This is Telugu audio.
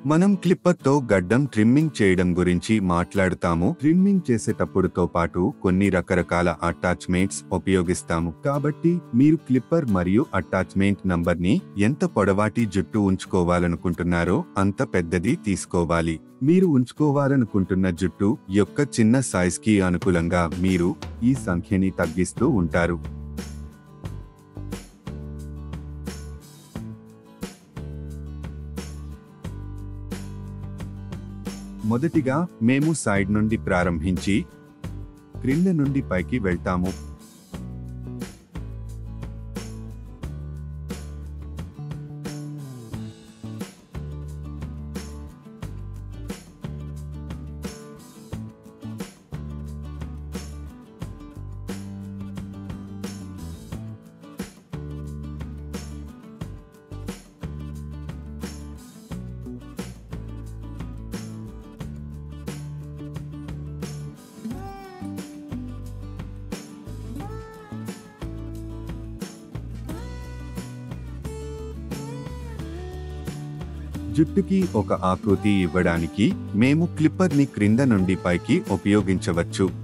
మనం క్లిప్పర్తో గడ్డం ట్రిమ్మింగ్ చేయడం గురించి మాట్లాడుతాము ట్రిమ్మింగ్ చేసేటప్పుడుతో పాటు కొన్ని రకరకాల అటాచ్మెంట్స్ ఉపయోగిస్తాము కాబట్టి మీరు క్లిప్పర్ మరియు అటాచ్మెంట్ నంబర్ ని ఎంత పొడవాటి జుట్టు ఉంచుకోవాలనుకుంటున్నారో అంత పెద్దది తీసుకోవాలి మీరు ఉంచుకోవాలనుకుంటున్న జుట్టు యొక్క చిన్న సైజ్ కి అనుకూలంగా మీరు ఈ సంఖ్యని తగ్గిస్తూ ఉంటారు మొదటిగా మేము సైడ్ నుండి ప్రారంభించి క్రింద నుండి పైకి వెళ్తాము జుట్టుకి ఒక ఆకృతి ఇవ్వడానికి మేము క్లిప్పర్ ని క్రింద నుండి పైకి ఉపయోగించవచ్చు